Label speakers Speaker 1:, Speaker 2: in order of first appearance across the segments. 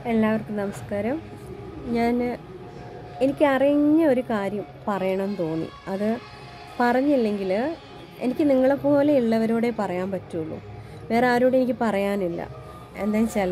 Speaker 1: എല്ലാവർക്കും നമസ്കാരം ഞാൻ എനിക്ക് അറിഞ്ഞ ഒരു കാര്യം പറയണം തോന്നി അത് പറഞ്ഞില്ലെങ്കിൽ എനിക്ക് നിങ്ങളെപ്പോലെയുള്ളവരോടേ പറയാൻ പറ്റുള്ളൂ വേറെ ആരോടും എനിക്ക് പറയാനില്ല എന്താ വെച്ചാൽ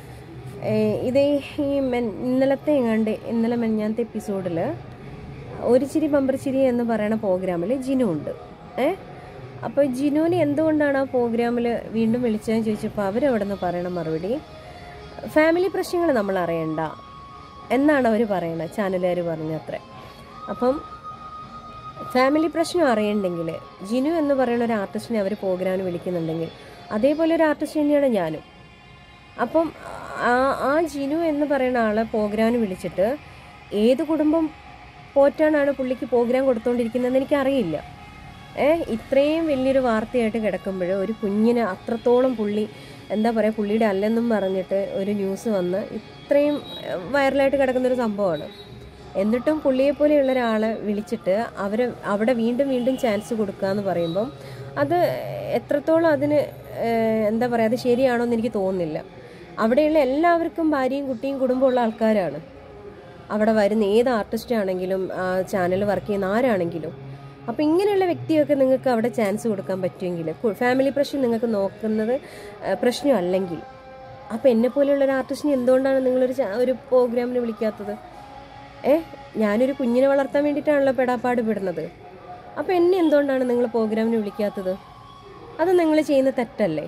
Speaker 1: ഇത് ഈ മെൻ ഇന്നലത്തെ എങ്ങാണ്ട് ഇന്നലെ മെഞ്ഞാത്ത എപ്പിസോഡിൽ ഒരു ചിരി ബമ്പർ ചിരി എന്ന് പറയുന്ന പ്രോഗ്രാമിൽ ജിനു ഉണ്ട് ഏ അപ്പോൾ ജിനുവിന് എന്തുകൊണ്ടാണ് ആ പ്രോഗ്രാമിൽ വീണ്ടും വിളിച്ചതെന്ന് ചോദിച്ചപ്പോൾ അവരവിടെ നിന്ന് പറയണ മറുപടി ഫാമിലി പ്രശ്നങ്ങൾ നമ്മൾ അറിയണ്ട എന്നാണ് അവർ പറയുന്നത് ചാനലുകാർ പറഞ്ഞത്രേ അപ്പം ഫാമിലി പ്രശ്നം അറിയണ്ടെങ്കിൽ ജിനു എന്ന് പറയുന്ന ഒരു ആർട്ടിസ്റ്റിനെ അവർ പ്രോഗ്രാമിന് വിളിക്കുന്നുണ്ടെങ്കിൽ അതേപോലെ ഒരു ആർട്ടിസ്റ്റ് തന്നെയാണ് ഞാനും അപ്പം ആ ആ ജിനു എന്ന് പറയുന്ന ആളെ പ്രോഗ്രാമിന് വിളിച്ചിട്ട് ഏത് കുടുംബം പോറ്റാനാണ് പുള്ളിക്ക് പ്രോഗ്രാം കൊടുത്തുകൊണ്ടിരിക്കുന്നതെന്ന് എനിക്കറിയില്ല ഏ ഇത്രയും വലിയൊരു വാർത്തയായിട്ട് കിടക്കുമ്പോൾ ഒരു കുഞ്ഞിന് അത്രത്തോളം പുള്ളി എന്താ പറയുക പുള്ളിയുടെ അല്ലെന്നും പറഞ്ഞിട്ട് ഒരു ന്യൂസ് വന്ന് ഇത്രയും വൈറലായിട്ട് കിടക്കുന്നൊരു സംഭവമാണ് എന്നിട്ടും പുള്ളിയെ പോലെയുള്ള ഒരാളെ വിളിച്ചിട്ട് അവരെ അവിടെ വീണ്ടും വീണ്ടും ചാൻസ് കൊടുക്കുക എന്ന് പറയുമ്പം അത് എത്രത്തോളം അതിന് ഏഹ്, എന്താ പറയുക അത് ശരിയാണോ എന്ന് എനിക്ക് തോന്നുന്നില്ല അവിടെയുള്ള എല്ലാവർക്കും ഭാര്യയും കുട്ടിയും കുടുംബമുള്ള ആൾക്കാരാണ് അവിടെ വരുന്ന ഏത് ആർട്ടിസ്റ്റ് ആണെങ്കിലും ആ ചാനൽ വർക്ക് ചെയ്യുന്ന ആരാണെങ്കിലും അപ്പോൾ ഇങ്ങനെയുള്ള വ്യക്തിയൊക്കെ നിങ്ങൾക്ക് അവിടെ ചാൻസ് കൊടുക്കാൻ പറ്റുമെങ്കിൽ ഫാമിലി പ്രശ്നം നിങ്ങൾക്ക് നോക്കുന്നത് ആ, പ്രശ്നമല്ലെങ്കിൽ അപ്പോൾ എന്നെ പോലെയുള്ള ഒരു ആർട്ടിസ്റ്റിനെ എന്തുകൊണ്ടാണ് നിങ്ങളൊരു ചാ- ഒരു പ്രോഗ്രാമിന് വിളിക്കാത്തത് ഏ ഞാനൊരു കുഞ്ഞിനെ വളർത്താൻ വേണ്ടിയിട്ടാണല്ലോ പെടാപ്പാട് പെടുന്നത് അപ്പോൾ എന്നെ എന്തുകൊണ്ടാണ് നിങ്ങൾ പ്രോഗ്രാമിന് വിളിക്കാത്തത് അത് നിങ്ങൾ ചെയ്യുന്ന തെറ്റല്ലേ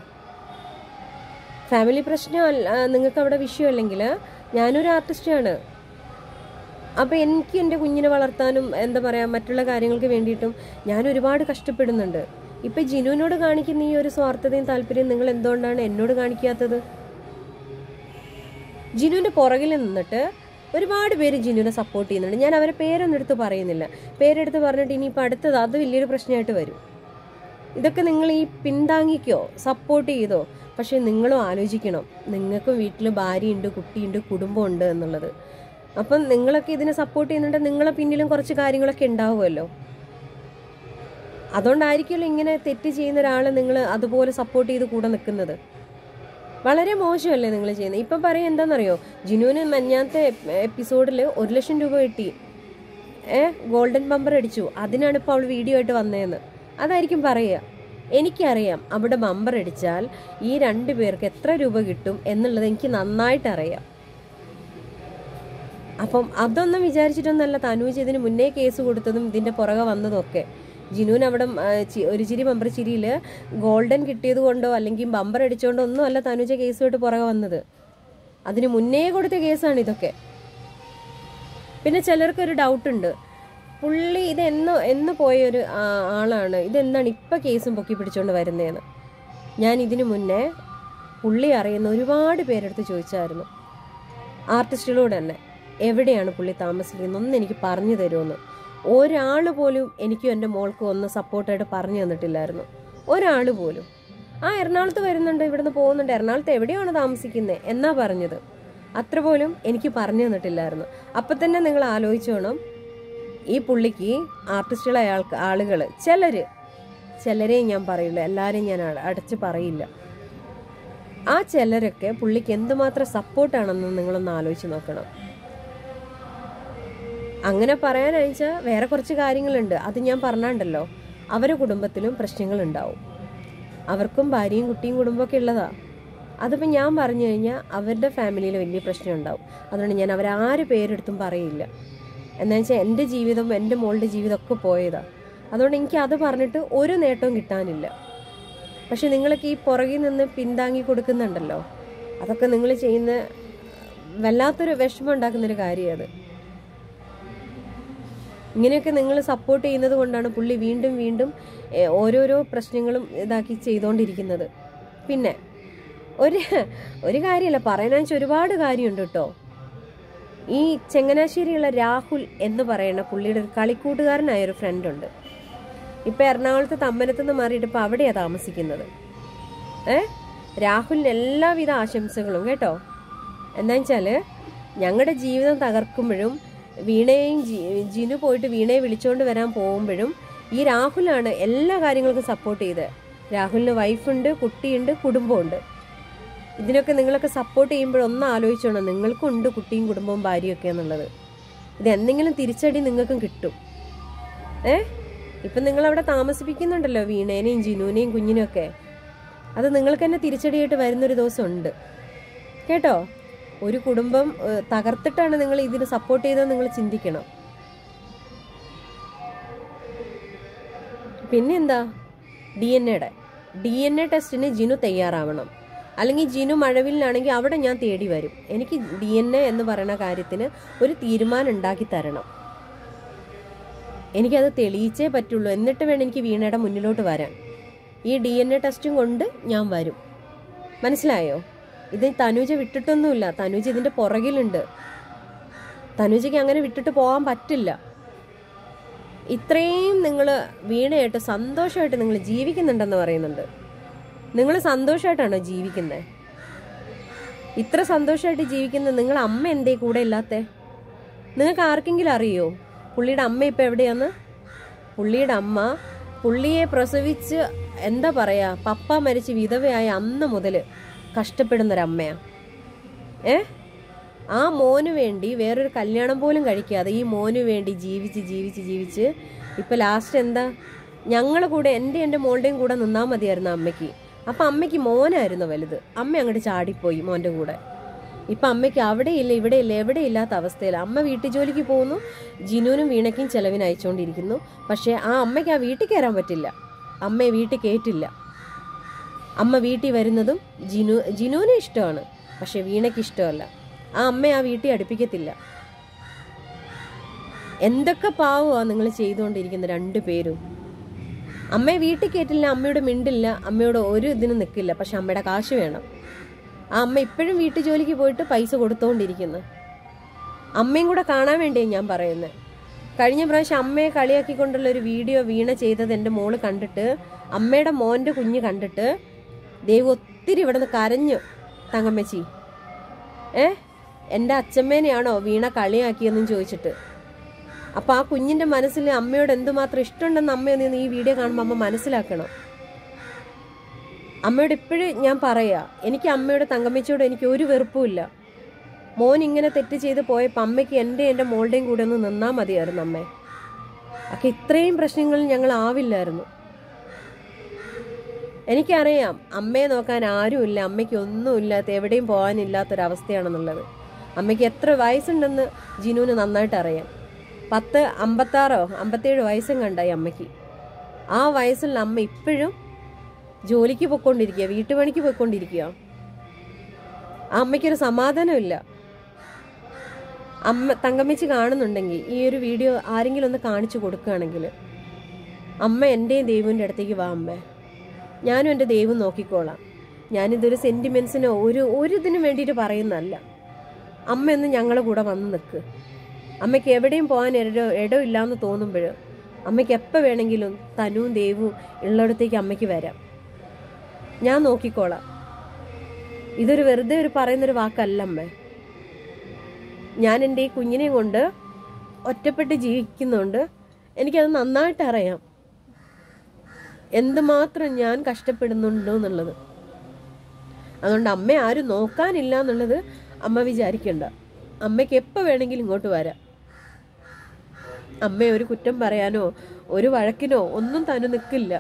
Speaker 1: ഫാമിലി പ്രശ്നം അല്ല നിങ്ങൾക്ക് അവിടെ വിഷയമല്ലെങ്കിൽ ഞാനൊരു ആർട്ടിസ്റ്റാണ് അപ്പോൾ എനിക്ക് എൻ്റെ കുഞ്ഞിനെ വളർത്താനും എന്താ പറയുക മറ്റുള്ള കാര്യങ്ങൾക്ക് വേണ്ടിയിട്ടും ഞാൻ ഒരുപാട് കഷ്ടപ്പെടുന്നുണ്ട് ഇപ്പം ജിനുവിനോട് കാണിക്കുന്ന ഈ ഒരു സ്വാർത്ഥതയും താല്പര്യവും നിങ്ങൾ എന്തുകൊണ്ടാണ് എന്നോട് കാണിക്കാത്തത് ജിനുവിൻ്റെ പുറകിൽ നിന്നിട്ട് ഒരുപാട് പേര് ജിനുവിനെ സപ്പോർട്ട് ചെയ്യുന്നുണ്ട് ഞാൻ അവരെ പേരൊന്നും എടുത്ത് പറയുന്നില്ല പേരെടുത്ത് പറഞ്ഞിട്ട് ഇനിയിപ്പോൾ അടുത്തത് അത് വലിയൊരു പ്രശ്നമായിട്ട് വരും ഇതൊക്കെ നിങ്ങൾ ഈ പിന്താങ്ങിക്കോ സപ്പോർട്ട് ചെയ്തോ പക്ഷേ നിങ്ങളും ആലോചിക്കണം നിങ്ങൾക്കും വീട്ടിൽ ഭാര്യയുണ്ട് കുട്ടിയുണ്ട് കുടുംബമുണ്ട് എന്നുള്ളത് അപ്പം നിങ്ങളൊക്കെ ഇതിനെ സപ്പോർട്ട് ചെയ്യുന്നുണ്ട് നിങ്ങളെ പിന്നിലും കുറച്ച് കാര്യങ്ങളൊക്കെ ഉണ്ടാവുമല്ലോ അതുകൊണ്ടായിരിക്കുമല്ലോ ഇങ്ങനെ തെറ്റ് ചെയ്യുന്ന ഒരാളെ നിങ്ങൾ അതുപോലെ സപ്പോർട്ട് ചെയ്ത് കൂടെ നിൽക്കുന്നത് വളരെ മോശമല്ലേ നിങ്ങൾ ചെയ്യുന്നത് ഇപ്പം പറയാം എന്താണെന്നറിയോ ജിനുവിന് മഞ്ഞാത്ത എപ്പിസോഡിൽ ഒരു ലക്ഷം രൂപ കിട്ടി ഏ ഗോൾഡൻ ബമ്പർ അടിച്ചു അതിനാണ് ഇപ്പോൾ അവൾ വീഡിയോ ആയിട്ട് വന്നതെന്ന് അതായിരിക്കും പറയുക എനിക്കറിയാം അവിടെ ബമ്പർ അടിച്ചാൽ ഈ രണ്ട് പേർക്ക് എത്ര രൂപ കിട്ടും എന്നുള്ളത് എനിക്ക് നന്നായിട്ട് അറിയാം അപ്പം അതൊന്നും വിചാരിച്ചിട്ടൊന്നല്ല തനൂജ് ഇതിന് മുന്നേ കേസ് കൊടുത്തതും ഇതിൻ്റെ പുറകെ വന്നതും ഒക്കെ ജിനുവിന് അവിടെ ആ, ചി- ഒരു ചിരി ബമ്പർ ചിരിയിൽ ഗോൾഡൻ കിട്ടിയത് കൊണ്ടോ അല്ലെങ്കിൽ ബമ്പർ അടിച്ചുകൊണ്ടോ ഒന്നും അല്ല തനുജ കേസുമായിട്ട് പുറകെ വന്നത് അതിന് മുന്നേ കൊടുത്ത കേസാണ് ഇതൊക്കെ പിന്നെ ചിലർക്കൊരു ഡൗട്ടുണ്ട് പുള്ളി ഇത് എന്ന് എന്ന് പോയ ഒരു ആ, ആളാണ് ഇതെന്താണ് ഇപ്പം കേസും പൊക്കി പിടിച്ചുകൊണ്ട് വരുന്നതെന്ന് ഞാൻ ഇതിനു മുന്നേ പുള്ളി അറിയുന്ന ഒരുപാട് പേരെടുത്ത് ചോദിച്ചായിരുന്നു ആർട്ടിസ്റ്റുകളോട് തന്നെ എവിടെയാണ് പുള്ളി താമസിക്കുന്നത് ഒന്ന് എനിക്ക് പറഞ്ഞു തരുമെന്ന് ഒരാൾ പോലും എനിക്കും എൻ്റെ മോൾക്കും ഒന്ന് സപ്പോർട്ടായിട്ട് പറഞ്ഞു തന്നിട്ടില്ലായിരുന്നു ഒരാൾ പോലും ആ എറണാകുളത്ത് വരുന്നുണ്ട് ഇവിടുന്ന് പോകുന്നുണ്ട് എറണാകുളത്ത് എവിടെയാണ് താമസിക്കുന്നത് എന്നാ പറഞ്ഞത് അത്ര പോലും എനിക്ക് പറഞ്ഞു തന്നിട്ടില്ലായിരുന്നു അപ്പം തന്നെ നിങ്ങൾ ആലോചിച്ചോണം ഈ പുള്ളിക്ക് ആർട്ടിസ്റ്റുകളായ ആൾക്ക് ആളുകൾ ചിലർ ചിലരെയും ഞാൻ പറയില്ല എല്ലാവരെയും ഞാൻ അട- അടച്ച് പറയില്ല ആ ചിലരൊക്കെ പുള്ളിക്ക് എന്തുമാത്രം സപ്പോർട്ടാണെന്ന് നിങ്ങളൊന്ന് ആലോചിച്ച് നോക്കണം അങ്ങനെ പറയാനയച്ചാൽ വേറെ കുറച്ച് കാര്യങ്ങളുണ്ട് അത് ഞാൻ പറഞ്ഞാണ്ടല്ലോ അവരുടെ കുടുംബത്തിലും പ്രശ്നങ്ങളുണ്ടാവും അവർക്കും ഭാര്യയും കുട്ടിയും കുടുംബമൊക്കെ ഉള്ളതാ അതിപ്പോൾ ഞാൻ പറഞ്ഞു കഴിഞ്ഞാൽ അവരുടെ ഫാമിലിയിൽ വലിയ പ്രശ്നം ഉണ്ടാവും അതുകൊണ്ട് ഞാൻ അവരാര് പേരെടുത്തും പറയില്ല എന്താ വെച്ചാൽ എൻ്റെ ജീവിതം എൻ്റെ മോളുടെ ജീവിതമൊക്കെ പോയതാ അതുകൊണ്ട് എനിക്ക് അത് പറഞ്ഞിട്ട് ഒരു നേട്ടവും കിട്ടാനില്ല പക്ഷെ നിങ്ങളൊക്കെ ഈ പുറകിൽ നിന്ന് പിന്താങ്ങി കൊടുക്കുന്നുണ്ടല്ലോ അതൊക്കെ നിങ്ങൾ ചെയ്യുന്ന വല്ലാത്തൊരു വിഷമം ഉണ്ടാക്കുന്നൊരു കാര്യമാണ് അത് ഇങ്ങനെയൊക്കെ നിങ്ങൾ സപ്പോർട്ട് ചെയ്യുന്നത് കൊണ്ടാണ് പുള്ളി വീണ്ടും വീണ്ടും ഏഹ്, ഓരോരോ പ്രശ്നങ്ങളും ഇതാക്കി ചെയ്തുകൊണ്ടിരിക്കുന്നത് പിന്നെ ഒരു ഒരു കാര്യമല്ല പറയാനെന്ന് വെച്ചാൽ ഒരുപാട് കാര്യമുണ്ട് കേട്ടോ ഈ ചങ്ങനാശ്ശേരിയുള്ള രാഹുൽ എന്ന് പറയുന്ന പുള്ളിയുടെ ഒരു കളിക്കൂട്ടുകാരനായ ഒരു ഫ്രണ്ട് ഉണ്ട് ഇപ്പം എറണാകുളത്ത് തമ്മനത്ത് നിന്ന് മാറിയിട്ട് ഇപ്പം അവിടെയാണ് താമസിക്കുന്നത് ഏ രാഹുലിന് എല്ലാവിധ ആശംസകളും കേട്ടോ എന്താ വെച്ചാൽ ഞങ്ങളുടെ ജീവിതം തകർക്കുമ്പോഴും വീണയും ജി- ജിനു പോയിട്ട് വീണയെ വിളിച്ചുകൊണ്ട് വരാൻ പോകുമ്പോഴും ഈ രാഹുലാണ് എല്ലാ കാര്യങ്ങൾക്കും സപ്പോർട്ട് ചെയ്ത് രാഹുലിന് വൈഫുണ്ട് കുട്ടിയുണ്ട് കുടുംബമുണ്ട് ഇതിനൊക്കെ നിങ്ങളൊക്കെ സപ്പോർട്ട് ചെയ്യുമ്പോഴൊന്നും ആലോചിച്ചോണം നിങ്ങൾക്കുണ്ട് കുട്ടിയും കുടുംബവും ഭാര്യയൊക്കെ എന്നുള്ളത് ഇത് എന്തെങ്കിലും തിരിച്ചടി നിങ്ങൾക്കും കിട്ടും ഏ ഇപ്പം നിങ്ങളവിടെ താമസിപ്പിക്കുന്നുണ്ടല്ലോ വീണേനെയും ജിനുവിനെയും കുഞ്ഞിനെയൊക്കെ അത് നിങ്ങൾക്ക് തന്നെ തിരിച്ചടിയായിട്ട് വരുന്നൊരു ദിവസം ഉണ്ട് കേട്ടോ ഒരു കുടുംബം ഏഹ്, തകർത്തിട്ടാണ് നിങ്ങൾ ഇതിന് സപ്പോർട്ട് ചെയ്തത് നിങ്ങൾ ചിന്തിക്കണം പിന്നെന്താ ഡി എൻ എയുടെ ഡി എൻ എ ടെസ്റ്റിന് ജിനു തയ്യാറാവണം അല്ലെങ്കിൽ ജിനു മഴവിലാണെങ്കിൽ അവിടെ ഞാൻ തേടി വരും എനിക്ക് ഡി എൻ എ എന്ന് പറയുന്ന കാര്യത്തിന് ഒരു തീരുമാനം ഉണ്ടാക്കി തരണം എനിക്കത് തെളിയിച്ചേ പറ്റുള്ളൂ എന്നിട്ട് വേണം എനിക്ക് വീണയുടെ മുന്നിലോട്ട് വരാൻ ഈ ഡി എൻ എ ടെസ്റ്റും കൊണ്ട് ഞാൻ വരും മനസ്സിലായോ ഇത് തനുജ വിട്ടിട്ടൊന്നുമില്ല തനുജ ഇതിൻ്റെ പുറകിലുണ്ട് തനുജയ്ക്ക് അങ്ങനെ വിട്ടിട്ട് പോകാൻ പറ്റില്ല ഇത്രയും നിങ്ങൾ വീണയായിട്ട് സന്തോഷമായിട്ട് നിങ്ങൾ ജീവിക്കുന്നുണ്ടെന്ന് പറയുന്നുണ്ട് നിങ്ങൾ സന്തോഷമായിട്ടാണോ ജീവിക്കുന്നത് ഇത്ര സന്തോഷമായിട്ട് ജീവിക്കുന്ന നിങ്ങൾ അമ്മ എന്തേ കൂടെ ഇല്ലാത്തെ നിങ്ങൾക്ക് ആർക്കെങ്കിലും അറിയോ പുള്ളിയുടെ അമ്മ ഇപ്പം എവിടെയാന്ന് പുള്ളിയുടെ അമ്മ പുള്ളിയെ പ്രസവിച്ച് എന്താ പറയാ പപ്പ മരിച്ച് വിധവയായ അന്ന് മുതൽ കഷ്ടപ്പെടുന്നൊരമ്മയാ ഏ ആ മോന് വേണ്ടി വേറൊരു കല്യാണം പോലും കഴിക്കാതെ ഈ മോന് വേണ്ടി ജീവിച്ച് ജീവിച്ച് ജീവിച്ച് ഇപ്പം ലാസ്റ്റ് എന്താ ഞങ്ങൾ കൂടെ എൻ്റെ എൻ്റെ മോളുടെയും കൂടെ നിന്നാൽ മതിയായിരുന്നു അമ്മയ്ക്ക് അപ്പം അമ്മയ്ക്ക് മോനായിരുന്നു വലുത് അമ്മ അങ്ങോട്ട് ചാടിപ്പോയി മോൻ്റെ കൂടെ ഇപ്പം അമ്മയ്ക്ക് അവിടെയില്ല ഇവിടെയില്ല എവിടെയില്ലാത്ത അവസ്ഥയിൽ അമ്മ വീട്ടു ജോലിക്ക് പോകുന്നു ജിനുവിനും വീണയ്ക്കും ചെലവിന് അയച്ചുകൊണ്ടിരിക്കുന്നു പക്ഷേ ആ അമ്മയ്ക്ക് ആ വീട്ടിൽ കയറാൻ പറ്റില്ല അമ്മയെ വീട്ടിൽ കയറ്റില്ല അമ്മ വീട്ടിൽ വരുന്നതും ജിനു ജിനുവിന് ഇഷ്ടമാണ് പക്ഷെ വീണയ്ക്ക് ഇഷ്ടമല്ല ആ അമ്മയെ ആ വീട്ടിൽ അടുപ്പിക്കത്തില്ല എന്തൊക്കെ പാവമാണ് നിങ്ങൾ ചെയ്തുകൊണ്ടിരിക്കുന്ന രണ്ടു പേരും അമ്മയെ വീട്ടിൽ കയറ്റില്ല അമ്മയോട് മിണ്ടില്ല അമ്മയോട് ഒരു ഇതിനും നിൽക്കില്ല പക്ഷെ അമ്മയുടെ കാശ് വേണം ആ അമ്മ ഇപ്പോഴും വീട്ടു ജോലിക്ക് പോയിട്ട് പൈസ കൊടുത്തുകൊണ്ടിരിക്കുന്നു അമ്മയും കൂടെ കാണാൻ വേണ്ടിയാണ് ഞാൻ പറയുന്നത് കഴിഞ്ഞ പ്രാവശ്യം അമ്മയെ കളിയാക്കിക്കൊണ്ടുള്ള ഒരു വീഡിയോ വീണ ചെയ്തത് എൻ്റെ മോള് കണ്ടിട്ട് അമ്മയുടെ മോൻ്റെ കുഞ്ഞ് കണ്ടിട്ട് ദൈവം ഒത്തിരി ഇവിടെ നിന്ന് കരഞ്ഞു തങ്കമ്മച്ചി ഏ എൻ്റെ അച്ഛമ്മേനെയാണോ വീണ കളിയാക്കിയെന്നും ചോദിച്ചിട്ട് അപ്പോൾ ആ കുഞ്ഞിൻ്റെ മനസ്സിൽ അമ്മയോട് എന്തുമാത്രം ഇഷ്ടമുണ്ടെന്ന് അമ്മയൊന്ന് ഈ വീഡിയോ കാണുമ്പോൾ അമ്മ മനസ്സിലാക്കണം അമ്മയോട് ഇപ്പോഴും ഞാൻ പറയാ എനിക്ക് അമ്മയോട് തങ്കമ്മച്ചിയോട് എനിക്ക് ഒരു വെറുപ്പുമില്ല മോൻ ഇങ്ങനെ തെറ്റ് ചെയ്ത് പോയപ്പോൾ അമ്മയ്ക്ക് എൻ്റെ എൻ്റെ മോളുടെയും കൂടെ ഒന്ന് നിന്നാൽ മതിയായിരുന്നു അമ്മേ ഒക്കെ ഇത്രയും പ്രശ്നങ്ങളിൽ ഞങ്ങൾ ആവില്ലായിരുന്നു എനിക്കറിയാം അമ്മയെ നോക്കാൻ ആരുമില്ല അമ്മയ്ക്ക് ഒന്നുമില്ലാത്ത എവിടെയും പോകാനില്ലാത്തൊരവസ്ഥയാണെന്നുള്ളത് അമ്മയ്ക്ക് എത്ര വയസ്സുണ്ടെന്ന് ജിനുവിന് നന്നായിട്ട് അറിയാം പത്ത് അമ്പത്താറോ അമ്പത്തേഴ് വയസ്സും കണ്ടായി അമ്മയ്ക്ക് ആ വയസ്സുള്ള അമ്മ ഇപ്പോഴും ജോലിക്ക് പോയിക്കൊണ്ടിരിക്കുക വീട്ടുപണിക്ക് പോയിക്കൊണ്ടിരിക്കുക ആ അമ്മയ്ക്കൊരു സമാധാനമില്ല അമ്മ തങ്കമ്മച്ചി കാണുന്നുണ്ടെങ്കിൽ ഈ ഒരു വീഡിയോ ആരെങ്കിലും ഒന്ന് കാണിച്ചു കൊടുക്കുകയാണെങ്കിൽ അമ്മ എൻ്റെയും ദൈവൻ്റെ അടുത്തേക്ക് വാ അമ്മ ഞാനും എൻ്റെ ദൈവം നോക്കിക്കോളാം ഞാനിതൊരു സെൻറ്റിമെൻസിനോ ഒരു ഒരു ഇതിനും വേണ്ടിയിട്ട് പറയുന്നതല്ല അമ്മ ഒന്ന് ഞങ്ങളുടെ കൂടെ വന്ന് നിൽക്ക് അമ്മയ്ക്ക് എവിടെയും പോകാൻ ഇട ഇടമില്ലാന്ന് തോന്നുമ്പോൾ അമ്മയ്ക്ക് എപ്പോൾ വേണമെങ്കിലും തനുവും ദേവും ഉള്ളിടത്തേക്ക് അമ്മയ്ക്ക് വരാം ഞാൻ നോക്കിക്കോളാം ഇതൊരു വെറുതെ ഒരു പറയുന്നൊരു വാക്കല്ല അമ്മേ ഞാൻ എൻ്റെ ഈ കുഞ്ഞിനെയും കൊണ്ട് ഒറ്റപ്പെട്ട് ജീവിക്കുന്നുണ്ട് എനിക്കത് നന്നായിട്ട് അറിയാം എന്തുമാത്രം ഞാൻ കഷ്ടപ്പെടുന്നുണ്ടോ എന്നുള്ളത് അതുകൊണ്ട് അമ്മ ആരും നോക്കാനില്ല എന്നുള്ളത് അമ്മ വിചാരിക്കണ്ട അമ്മയ്ക്ക് എപ്പോൾ വേണമെങ്കിലും ഇങ്ങോട്ട് വരാം അമ്മയെ ഒരു കുറ്റം പറയാനോ ഒരു വഴക്കിനോ ഒന്നും തനു നിൽക്കില്ല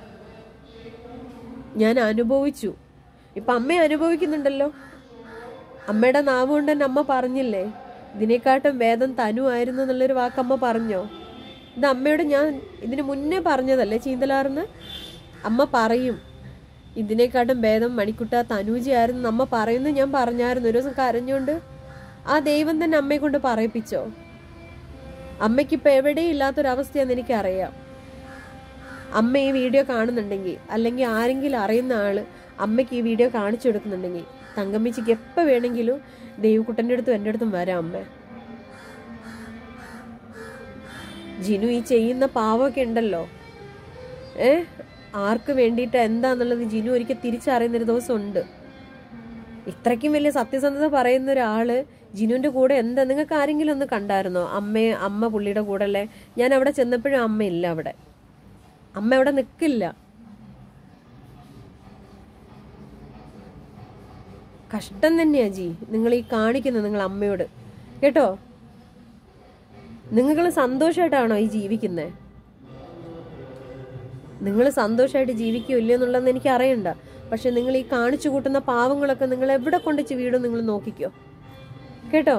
Speaker 1: ഞാൻ അനുഭവിച്ചു ഇപ്പം അമ്മ അനുഭവിക്കുന്നുണ്ടല്ലോ അമ്മയുടെ നാവ് കൊണ്ട് തന്നെ അമ്മ പറഞ്ഞില്ലേ ഇതിനെക്കാട്ടും വേദം തനു ആയിരുന്നു എന്നുള്ളൊരു വാക്ക് അമ്മ പറഞ്ഞോ ഇത് അമ്മയോട് ഞാൻ ഇതിന് മുന്നേ പറഞ്ഞതല്ലേ ചീന്തലാർന്ന് അമ്മ പറയും ഇതിനെക്കാട്ടും ഭേദം മണിക്കുട്ട തനൂജിയായിരുന്നു അമ്മ പറയുന്നത് ഞാൻ പറഞ്ഞായിരുന്നു ഒരു ദിവസം കരഞ്ഞുകൊണ്ട് ആ ദൈവം തന്നെ അമ്മയെ കൊണ്ട് പറയിപ്പിച്ചോ അമ്മയ്ക്കിപ്പോൾ എവിടെയും ഇല്ലാത്തൊരവസ്ഥയാണെന്ന് എനിക്കറിയാം അമ്മ ഈ വീഡിയോ കാണുന്നുണ്ടെങ്കിൽ അല്ലെങ്കിൽ ആരെങ്കിലും അറിയുന്ന ആള് അമ്മയ്ക്ക് ഈ വീഡിയോ കാണിച്ചു കൊടുക്കുന്നുണ്ടെങ്കിൽ തങ്കമ്മച്ചിക്ക് എപ്പോൾ വേണമെങ്കിലും ദൈവക്കുട്ടൻ്റെ അടുത്തും എൻ്റെ അടുത്തും വരാം അമ്മ ജിനു ഈ ചെയ്യുന്ന പാവമൊക്കെ ഉണ്ടല്ലോ ഏ ആർക്ക് വേണ്ടിയിട്ട് എന്താന്നുള്ളത് ജിനു ഒരിക്കൽ തിരിച്ചറിയുന്നൊരു ദിവസം ഉണ്ട് ഇത്രയ്ക്കും വലിയ സത്യസന്ധത പറയുന്ന ഒരാള് ജിനുവിന്റെ കൂടെ എന്താ നിങ്ങൾക്ക് ആരെങ്കിലും ഒന്ന് കണ്ടായിരുന്നോ അമ്മയെ അമ്മ പുള്ളിയുടെ കൂടെ അല്ലേ ഞാൻ അവിടെ ചെന്നപ്പോഴും അമ്മ ഇല്ല അവിടെ അമ്മ അവിടെ നിൽക്കില്ല കഷ്ടം തന്നെയാ ജി നിങ്ങൾ ഈ കാണിക്കുന്നത് നിങ്ങൾ അമ്മയോട് കേട്ടോ നിങ്ങൾ സന്തോഷമായിട്ടാണോ ഈ ജീവിക്കുന്നത് നിങ്ങൾ സന്തോഷമായിട്ട് ജീവിക്കുകയോ ഇല്ലയോ എന്നുള്ളതെന്ന് എനിക്ക് അറിയണ്ട പക്ഷെ നിങ്ങൾ ഈ കാണിച്ചു കൂട്ടുന്ന പാവങ്ങളൊക്കെ നിങ്ങൾ എവിടെ കൊണ്ടുവച്ച് വീടും നിങ്ങൾ നോക്കിക്കോ കേട്ടോ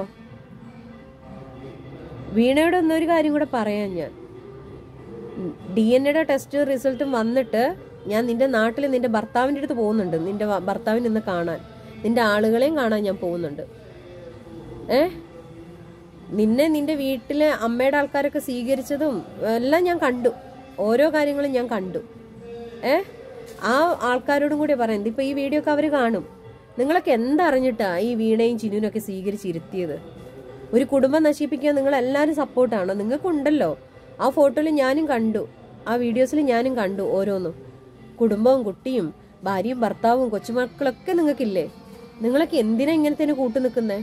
Speaker 1: വീണയുടെ ഒന്നൊരു കാര്യം കൂടെ പറയാം ഞാൻ ഡി എൻ എയുടെ ടെസ്റ്റ് റിസൾട്ടും വന്നിട്ട് ഞാൻ നിന്റെ നാട്ടിൽ നിന്റെ ഭർത്താവിൻ്റെ അടുത്ത് പോകുന്നുണ്ട് നിന്റെ വ- ഭർത്താവിനെ ഇന്ന് കാണാൻ നിന്റെ ആളുകളെയും കാണാൻ ഞാൻ പോകുന്നുണ്ട് ഏ നിന്നെ നിന്റെ വീട്ടിലെ അമ്മയുടെ ആൾക്കാരൊക്കെ സ്വീകരിച്ചതും എല്ലാം ഞാൻ കണ്ടു ഓരോ കാര്യങ്ങളും ഞാൻ കണ്ടു ഏ ആ ആൾക്കാരോടും കൂടി പറയാം ഇതിപ്പോ ഈ വീഡിയോ ഒക്കെ അവർ കാണും നിങ്ങളൊക്കെ എന്തറിഞ്ഞിട്ടാ ഈ വീണയും ചിനുവിനൊക്കെ സ്വീകരിച്ചിരുത്തിയത് ഒരു കുടുംബം നശിപ്പിക്കാൻ നിങ്ങൾ എല്ലാവരും സപ്പോർട്ടാണോ നിങ്ങൾക്കുണ്ടല്ലോ ആ ഫോട്ടോയിൽ ഞാനും കണ്ടു ആ വീഡിയോസിൽ ഞാനും കണ്ടു ഓരോന്നും കുടുംബവും കുട്ടിയും ഭാര്യയും ഭർത്താവും കൊച്ചുമക്കളൊക്കെ നിങ്ങൾക്കില്ലേ നിങ്ങളൊക്കെ എന്തിനാ ഇങ്ങനത്തെ കൂട്ടു നിൽക്കുന്നേ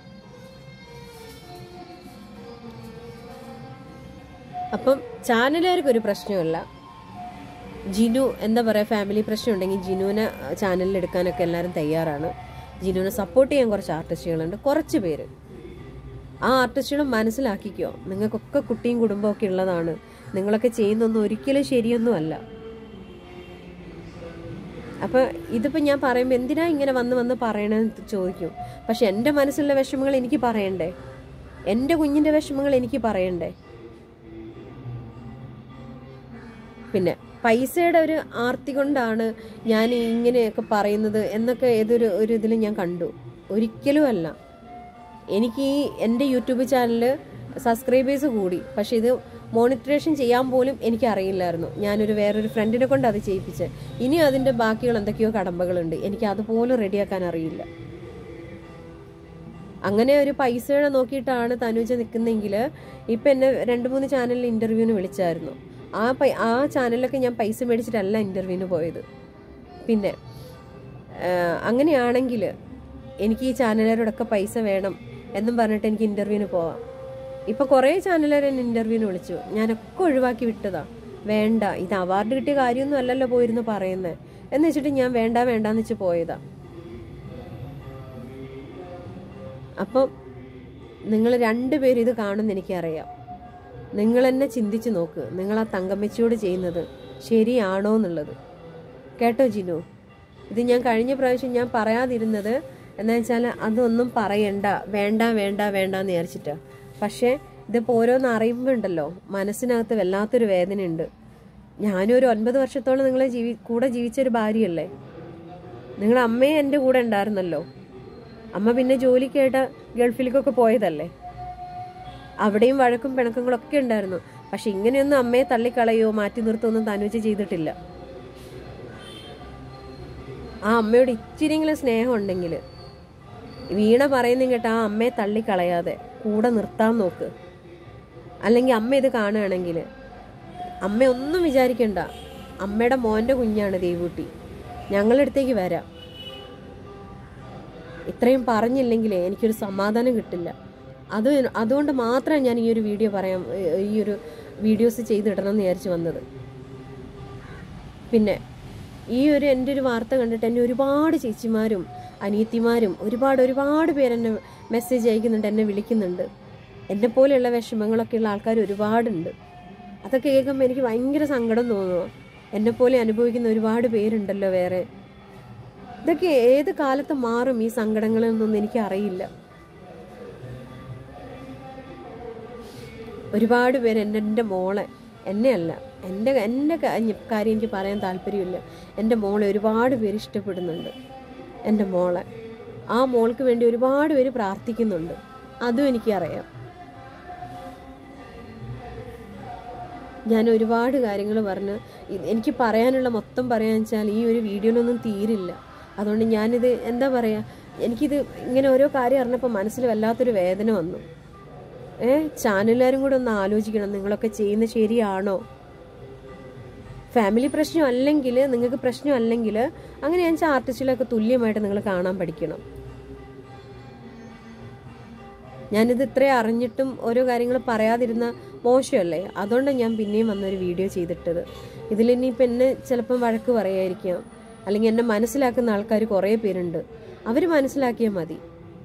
Speaker 1: അപ്പം ചാനലുകാർക്ക് ഒരു പ്രശ്നമല്ല ജിനു എന്താ പറയുക ഫാമിലി പ്രശ്നം ഉണ്ടെങ്കിൽ ജിനുവിനെ ചാനലിൽ എടുക്കാനൊക്കെ എല്ലാവരും തയ്യാറാണ് ജിനുവിനെ സപ്പോർട്ട് ചെയ്യാൻ കുറച്ച് ആർട്ടിസ്റ്റുകളുണ്ട് കുറച്ച് പേര് ആ ആർട്ടിസ്റ്റുകൾ മനസ്സിലാക്കിക്കോ നിങ്ങൾക്കൊക്കെ കുട്ടിയും കുടുംബവും ഒക്കെ ഉള്ളതാണ് നിങ്ങളൊക്കെ ചെയ്യുന്നൊന്നും ഒരിക്കലും ശരിയൊന്നും അല്ല അപ്പൊ ഇതിപ്പോ ഞാൻ പറയുമ്പോൾ എന്തിനാ ഇങ്ങനെ വന്ന് വന്ന് പറയണമെന്ന് ചോദിക്കും പക്ഷെ എൻ്റെ മനസ്സിലുള്ള വിഷമങ്ങൾ എനിക്ക് പറയണ്ടേ എൻ്റെ കുഞ്ഞിൻ്റെ വിഷമങ്ങൾ എനിക്ക് പറയണ്ടേ പിന്നെ പൈസയുടെ ഒരു ആർത്തി കൊണ്ടാണ് ഞാൻ ഇങ്ങനെയൊക്കെ പറയുന്നത് എന്നൊക്കെ ഏതൊരു ഒരു ഇതിൽ ഞാൻ കണ്ടു ഒരിക്കലും അല്ല എനിക്ക് ഈ എൻ്റെ യൂട്യൂബ് ചാനൽ സബ്സ്ക്രൈബേഴ്സ് കൂടി പക്ഷെ ഇത് മോണിറ്ററേഷൻ ചെയ്യാൻ പോലും എനിക്ക് അറിയില്ലായിരുന്നു ഞാനൊരു വേറൊരു ഫ്രണ്ടിനെ കൊണ്ട് അത് ചെയ്യിപ്പിച്ചത് ഇനി അതിൻ്റെ ബാക്കിയുള്ള എന്തൊക്കെയോ കടമ്പകളുണ്ട് എനിക്ക് അതുപോലും റെഡിയാക്കാൻ അറിയില്ല അങ്ങനെ ഒരു പൈസയുടെ നോക്കിയിട്ടാണ് തനുജ നിൽക്കുന്നെങ്കിൽ ഇപ്പം എന്നെ രണ്ട് മൂന്ന് ചാനലിൽ ഇൻ്റർവ്യൂവിന് വിളിച്ചായിരുന്നു ആ പൈ ആ ചാനലിലൊക്കെ ഞാൻ പൈസ മേടിച്ചിട്ടല്ല ഇൻ്റർവ്യൂവിന് പോയത് പിന്നെ ആ, അങ്ങനെയാണെങ്കിൽ എനിക്ക് ഈ ചാനലുകാരോടൊക്കെ പൈസ വേണം എന്നും പറഞ്ഞിട്ട് എനിക്ക് ഇൻ്റർവ്യൂവിന് പോവാം ഇപ്പോൾ കുറേ ചാനലുകാർ എന്നെ ഇൻ്റർവ്യൂവിന് വിളിച്ചു ഞാനൊക്കെ ഒഴിവാക്കി വിട്ടതാ വേണ്ട ഇത് അവാർഡ് കിട്ടിയ കാര്യമൊന്നും അല്ലല്ലോ പോയിരുന്നു പറയുന്നത് എന്ന് വെച്ചിട്ട് ഞാൻ വേണ്ട വേണ്ടാന്ന് വെച്ച് പോയതാ അപ്പം നിങ്ങൾ രണ്ടുപേരും ഇത് കാണുമെന്ന് എനിക്കറിയാം നിങ്ങൾ തന്നെ ചിന്തിച്ച് നോക്ക് നിങ്ങൾ ആ തങ്കമ്മച്ചിയോട് ചെയ്യുന്നത് ശരിയാണോ എന്നുള്ളത് കേട്ടോ ജിനു ഇത് ഞാൻ കഴിഞ്ഞ പ്രാവശ്യം ഞാൻ പറയാതിരുന്നത് എന്താ വെച്ചാൽ അതൊന്നും പറയണ്ട വേണ്ട വേണ്ട വേണ്ട എന്ന് വിചാരിച്ചിട്ടാ പക്ഷേ ഇതിപ്പോൾ ഓരോന്ന് അറിയുമ്പോൾ ഉണ്ടല്ലോ മനസ്സിനകത്ത് വല്ലാത്തൊരു വേദനയുണ്ട് ഞാനും ഒരു ഒൻപത് വർഷത്തോളം നിങ്ങളെ ജീവി കൂടെ ജീവിച്ചൊരു ഭാര്യയല്ലേ നിങ്ങളുടെ അമ്മയും എൻ്റെ കൂടെ ഉണ്ടായിരുന്നല്ലോ അമ്മ പിന്നെ ജോലിക്കായിട്ട് ഗൾഫിലേക്കൊക്കെ പോയതല്ലേ അവിടെയും വഴക്കും പിണക്കങ്ങളൊക്കെ ഉണ്ടായിരുന്നു പക്ഷെ ഇങ്ങനെയൊന്നും അമ്മയെ തള്ളിക്കളയോ മാറ്റി നിർത്തുകയൊന്നും തനുജ ചെയ്തിട്ടില്ല ആ അമ്മയോട് ഇച്ചിരിയെങ്കിലും സ്നേഹം ഉണ്ടെങ്കിൽ വീണ പറയുന്ന കേട്ട് ആ അമ്മയെ തള്ളിക്കളയാതെ കൂടെ നിർത്താൻ നോക്ക് അല്ലെങ്കിൽ അമ്മ ഇത് കാണുകയാണെങ്കിൽ അമ്മ ഒന്നും വിചാരിക്കണ്ട അമ്മയുടെ മോൻ്റെ കുഞ്ഞാണ് ദേവൂട്ടി ഞങ്ങളുടെ അടുത്തേക്ക് വരാം ഇത്രയും പറഞ്ഞില്ലെങ്കിലേ എനിക്കൊരു സമാധാനം കിട്ടില്ല അത് അതുകൊണ്ട് മാത്രമേ ഞാൻ ഈ ഒരു വീഡിയോ പറയാം ഏ- ഈ ഒരു വീഡിയോസ് ചെയ്തിടണം എന്ന് വിചാരിച്ച് വന്നത് പിന്നെ ഈ ഒരു എൻ്റെ ഒരു വാർത്ത കണ്ടിട്ട് എന്നെ ഒരുപാട് ചേച്ചിമാരും അനിയത്തിമാരും ഒരുപാട് ഒരുപാട് പേരെന്നെ മെസ്സേജ് അയക്കുന്നുണ്ട് എന്നെ വിളിക്കുന്നുണ്ട് എന്നെ പോലെയുള്ള വിഷമങ്ങളൊക്കെ ഉള്ള ആൾക്കാർ ഒരുപാടുണ്ട് അതൊക്കെ കേൾക്കുമ്പോൾ എനിക്ക് ഭയങ്കര സങ്കടം തോന്നുന്നു എന്നെപ്പോലെ അനുഭവിക്കുന്ന ഒരുപാട് പേരുണ്ടല്ലോ വേറെ ഇതൊക്കെ ഏത് കാലത്ത് മാറും ഈ സങ്കടങ്ങളെന്നൊന്നും എനിക്ക് അറിയില്ല ഒരുപാട് പേര് എൻ്റെ എൻ്റെ മോളെ എന്നെയല്ല എൻ്റെ എൻ്റെ ക- കാര്യം എനിക്ക് പറയാൻ താല്പര്യമില്ല എൻ്റെ മോളെ ഒരുപാട് പേര് ഇഷ്ടപ്പെടുന്നുണ്ട് എൻ്റെ മോളെ ആ മോൾക്ക് വേണ്ടി ഒരുപാട് പേര് പ്രാർത്ഥിക്കുന്നുണ്ട് അതും എനിക്കറിയാം ഞാൻ ഒരുപാട് കാര്യങ്ങൾ പറഞ്ഞ് ഇ- എനിക്ക് പറയാനുള്ള മൊത്തം പറയാന്ന് വെച്ചാൽ ഈ ഒരു വീഡിയോയിലൊന്നും തീരില്ല അതുകൊണ്ട് ഞാനിത് എന്താ പറയുക എനിക്കിത് ഇങ്ങനെ ഓരോ കാര്യം അറിഞ്ഞപ്പോൾ മനസ്സിൽ വല്ലാത്തൊരു വേദന വന്നു ഏ ചാനലുകാരും കൂടെ ഒന്ന് ആലോചിക്കണം നിങ്ങളൊക്കെ ചെയ്യുന്നത് ശരിയാണോ ഫാമിലി പ്രശ്നം അല്ലെങ്കിൽ നിങ്ങൾക്ക് പ്രശ്നം അല്ലെങ്കിൽ അങ്ങനെ വെച്ചാൽ ആർട്ടിസ്റ്റിലൊക്കെ തുല്യമായിട്ട് നിങ്ങൾ കാണാൻ പഠിക്കണം ഞാനിത് ഇത്രയും അറിഞ്ഞിട്ടും ഓരോ കാര്യങ്ങൾ പറയാതിരുന്ന മോശമല്ലേ അതുകൊണ്ടാണ് ഞാൻ പിന്നെയും വന്നൊരു വീഡിയോ ചെയ്തിട്ടത് ഇതിലിനിയിപ്പോൾ എന്നെ ചിലപ്പം വഴക്ക് പറയായിരിക്കാം അല്ലെങ്കിൽ എന്നെ മനസ്സിലാക്കുന്ന ആൾക്കാർ കുറേ പേരുണ്ട് അവർ മനസ്സിലാക്കിയാൽ മതി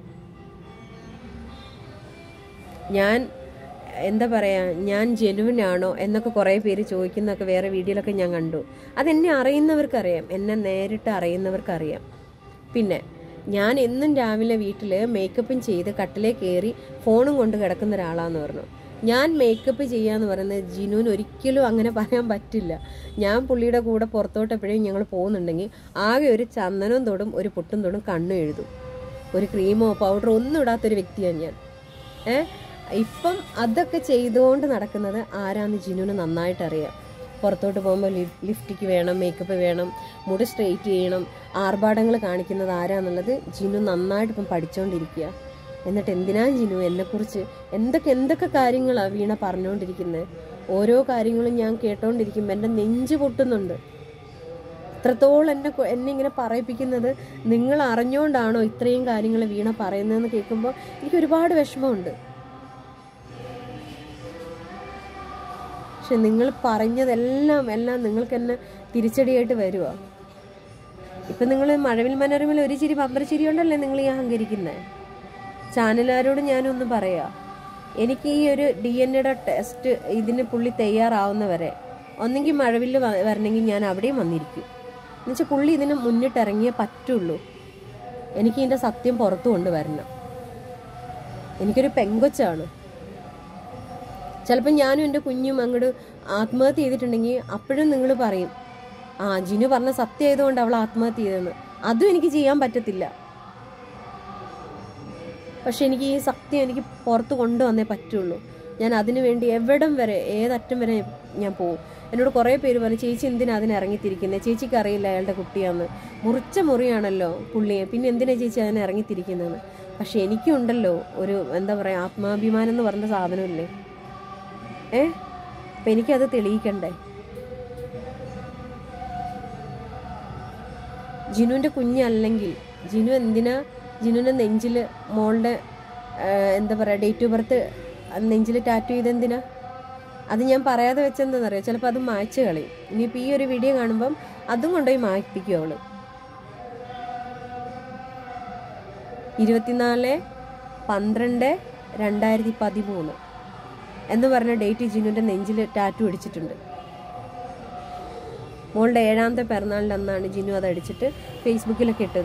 Speaker 1: ഞാൻ എന്താ പറയുക ഞാൻ ജെനുവിൻ ആണോ എന്നൊക്കെ കുറേ പേര് ചോദിക്കുന്നതൊക്കെ വേറെ വീഡിയോയിലൊക്കെ ഞാൻ കണ്ടു അതെന്നെ അറിയുന്നവർക്കറിയാം എന്നെ നേരിട്ട് അറിയുന്നവർക്കറിയാം പിന്നെ ഞാൻ എന്നും രാവിലെ വീട്ടിൽ മേക്കപ്പും ചെയ്ത് കട്ടിലേ കയറി ഫോണും കൊണ്ട് കിടക്കുന്ന ഒരാളാന്ന് പറഞ്ഞു ഞാൻ മേക്കപ്പ് ചെയ്യാന്ന് പറയുന്നത് ജിനുവിന് ഒരിക്കലും അങ്ങനെ പറയാൻ പറ്റില്ല ഞാൻ പുള്ളിയുടെ കൂടെ പുറത്തോട്ട് എപ്പോഴും ഞങ്ങൾ പോകുന്നുണ്ടെങ്കിൽ ആകെ ഒരു ചന്ദനവും തൊടും ഒരു പൊട്ടും തൊടും കണ്ണും എഴുതും ഒരു ക്രീമോ പൗഡറോ ഒന്നും ഇടാത്തൊരു വ്യക്തിയാണ് ഞാൻ ഏ ഇപ്പം അതൊക്കെ ചെയ്തുകൊണ്ട് നടക്കുന്നത് ആരാന്ന് ജിനുവിന് നന്നായിട്ട് അറിയാം പുറത്തോട്ട് പോകുമ്പോൾ ലിഫ്റ്റിക്ക് വേണം മേക്കപ്പ് വേണം മുടി സ്ട്രെയിറ്റ് ചെയ്യണം ആർഭാടങ്ങൾ കാണിക്കുന്നത് ആരാന്നുള്ളത് ജിനു നന്നായിട്ട് ഇപ്പം പഠിച്ചുകൊണ്ടിരിക്കുക എന്നിട്ട് എന്തിനാ ജിനു എന്നെക്കുറിച്ച് എന്തൊക്കെ എന്തൊക്കെ കാര്യങ്ങളാണ് വീണ പറഞ്ഞുകൊണ്ടിരിക്കുന്നത് ഓരോ കാര്യങ്ങളും ഞാൻ കേട്ടോണ്ടിരിക്കുമ്പോൾ എൻ്റെ നെഞ്ച് പൊട്ടുന്നുണ്ട് ഇത്രത്തോളം എന്നെ കൊ- എന്നെ ഇങ്ങനെ പറയിപ്പിക്കുന്നത് നിങ്ങൾ അറിഞ്ഞുകൊണ്ടാണോ ഇത്രയും കാര്യങ്ങൾ വീണ പറയുന്നതെന്ന് കേൾക്കുമ്പോൾ എനിക്ക് ഒരുപാട് വിഷമമുണ്ട് പക്ഷെ നിങ്ങൾ പറഞ്ഞതെല്ലാം എല്ലാം നിങ്ങൾക്ക് എന്നെ തിരിച്ചടിയായിട്ട് വരുക ഇപ്പം നിങ്ങൾ മഴവിൽ മനോരമയിൽ ഒരു ചിരി പമ്പര ചിരി കൊണ്ടല്ലേ നിങ്ങൾ ഈ അഹങ്കരിക്കുന്നത് ചാനലുകാരോട് ഞാനൊന്ന് പറയാ എനിക്ക് ഈ ഒരു ഡി എൻ എയുടെ ടെസ്റ്റ് ഇതിന് പുള്ളി തയ്യാറാവുന്നവരെ ഒന്നെങ്കിൽ മഴവിൽ വരണമെങ്കിൽ ഞാൻ അവിടെയും വന്നിരിക്കും എന്നുവെച്ചാൽ പുള്ളി ഇതിന് മുന്നിട്ടിറങ്ങിയേ പറ്റുള്ളൂ എനിക്ക് ഇതിൻ്റെ സത്യം പുറത്തു കൊണ്ടുവരണം എനിക്കൊരു പെങ്കൊച്ചാണ് ചിലപ്പോൾ ഞാനും എൻ്റെ കുഞ്ഞും അങ്ങോട്ട് ആത്മഹത്യ ചെയ്തിട്ടുണ്ടെങ്കിൽ അപ്പോഴും നിങ്ങൾ പറയും ആ ജിനു പറഞ്ഞ സത്യം ആയതുകൊണ്ട് അവൾ ആത്മഹത്യ ചെയ്തെന്ന് അതും എനിക്ക് ചെയ്യാൻ പറ്റത്തില്ല പക്ഷെ എനിക്ക് ഈ സത്യം എനിക്ക് പുറത്ത് കൊണ്ടുവന്നേ പറ്റുള്ളൂ ഞാൻ അതിനു വേണ്ടി എവിടം വരെ ഏതറ്റം വരെ ഞാൻ പോകും എന്നോട് കുറേ പേര് പറഞ്ഞു ചേച്ചി എന്തിനാ അതിന് ഇറങ്ങിത്തിരിക്കുന്നത് ചേച്ചിക്ക് അറിയില്ല അയാളുടെ കുട്ടിയാന്ന് മുറിച്ച മുറിയാണല്ലോ പുള്ളിയെ പിന്നെ എന്തിനാ ചേച്ചി അതിന് ഇറങ്ങിത്തിരിക്കുന്നതെന്ന് പക്ഷെ എനിക്കുണ്ടല്ലോ ഒരു എന്താ പറയുക ആത്മാഭിമാനം എന്ന് പറഞ്ഞ സാധനമില്ലേ ഏ അപ്പം എനിക്കത് തെളിയിക്കണ്ടേ ജിനുവിൻ്റെ കുഞ്ഞല്ലെങ്കിൽ ജിനു എന്തിനാ ജിനുവിൻ്റെ നെഞ്ചിൽ മോളുടെ ആ, എന്താ പറയുക ഡേറ്റ് ഓഫ് ബർത്ത് നെഞ്ചിൽ ടാറ്റു ചെയ്തെന്തിനാ അത് ഞാൻ പറയാതെ വെച്ചെന്താണെന്നറിയോ ചിലപ്പോൾ അത് മായ്ച്ച് കളയും ഇനിയിപ്പോൾ ഈ ഒരു വീഡിയോ കാണുമ്പം അതും കൊണ്ടുപോയി മായ്പ്പിക്കും അവള് ഇരുപത്തിനാല് പന്ത്രണ്ട് രണ്ടായിരത്തി പതിമൂന്ന് എന്ന് പറഞ്ഞ ഡേറ്റ് ജിനുവിൻ്റെ നെഞ്ചിൽ ടാറ്റു അടിച്ചിട്ടുണ്ട് മോളുടെ ഏഴാമത്തെ പിറന്നാളിൻ്റെ അന്നാണ് ജിനു അത് അടിച്ചിട്ട് ഫേസ്ബുക്കിലൊക്കെ ഇട്ടത്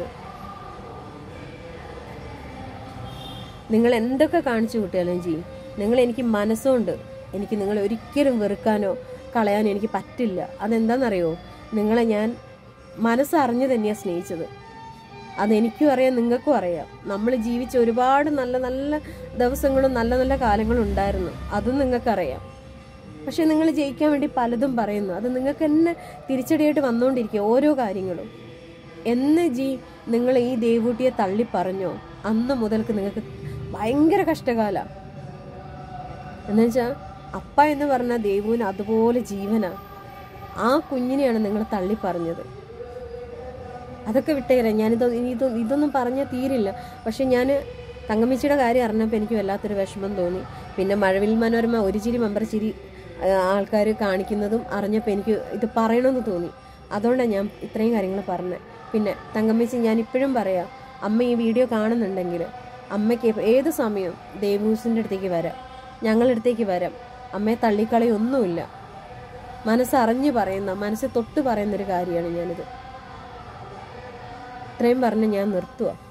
Speaker 1: നിങ്ങൾ എന്തൊക്കെ കാണിച്ചു കൂട്ടിയാലും ചെയ്യും നിങ്ങൾ എനിക്ക് മനസ്സുകൊണ്ട് എനിക്ക് നിങ്ങളെ ഒരിക്കലും വെറുക്കാനോ കളയാനോ എനിക്ക് പറ്റില്ല അതെന്താണെന്നറിയോ നിങ്ങളെ ഞാൻ മനസ്സറിഞ്ഞ് തന്നെയാണ് സ്നേഹിച്ചത് അതെനിക്കും അറിയാം നിങ്ങൾക്കും അറിയാം നമ്മൾ ജീവിച്ച ഒരുപാട് നല്ല നല്ല ദിവസങ്ങളും നല്ല നല്ല കാലങ്ങളും ഉണ്ടായിരുന്നു അതും നിങ്ങൾക്കറിയാം പക്ഷെ നിങ്ങൾ ജയിക്കാൻ വേണ്ടി പലതും പറയുന്നു അത് നിങ്ങൾക്ക് തന്നെ തിരിച്ചടിയായിട്ട് വന്നുകൊണ്ടിരിക്കുക ഓരോ കാര്യങ്ങളും എന്ന് ജി നിങ്ങൾ ഈ ദേവൂട്ടിയെ തള്ളി പറഞ്ഞോ അന്ന് മുതൽക്ക് നിങ്ങൾക്ക് ഭയങ്കര കഷ്ടകാല എന്നുവെച്ചാൽ അപ്പ എന്ന് പറഞ്ഞ ദേവുവിന് അതുപോലെ ജീവനാ ആ കുഞ്ഞിനെയാണ് നിങ്ങൾ തള്ളി പറഞ്ഞത് അതൊക്കെ വിട്ടേരാം ഞാനിത് ഇനി ഇത് ഇതൊന്നും പറഞ്ഞാൽ തീരില്ല പക്ഷെ ഞാൻ തങ്കമ്മച്ചിയുടെ കാര്യം അറിഞ്ഞപ്പോൾ എനിക്ക് വല്ലാത്തൊരു വിഷമം തോന്നി പിന്നെ മഴവിൽ മനോരമ ഒരു ചിരി മെമ്പർ ചിരി ആൾക്കാർ കാണിക്കുന്നതും അറിഞ്ഞപ്പോൾ എനിക്ക് ഇത് പറയണമെന്ന് തോന്നി അതുകൊണ്ടാണ് ഞാൻ ഇത്രയും കാര്യങ്ങൾ പറഞ്ഞത് പിന്നെ തങ്കമ്മച്ചി ഞാൻ ഇപ്പോഴും പറയാം അമ്മ ഈ വീഡിയോ കാണുന്നുണ്ടെങ്കിൽ അമ്മയ്ക്ക് ഏത് സമയവും ദേവൂസിൻ്റെ അടുത്തേക്ക് വരാം ഞങ്ങളുടെ അടുത്തേക്ക് വരാം അമ്മയെ തള്ളിക്കളയൊന്നുമില്ല മനസ്സറിഞ്ഞ് പറയുന്ന മനസ്സിൽ തൊട്ട് പറയുന്നൊരു കാര്യമാണ് ഞാനിത് ഇത്രയും പറഞ്ഞ് ഞാൻ നിർത്തുക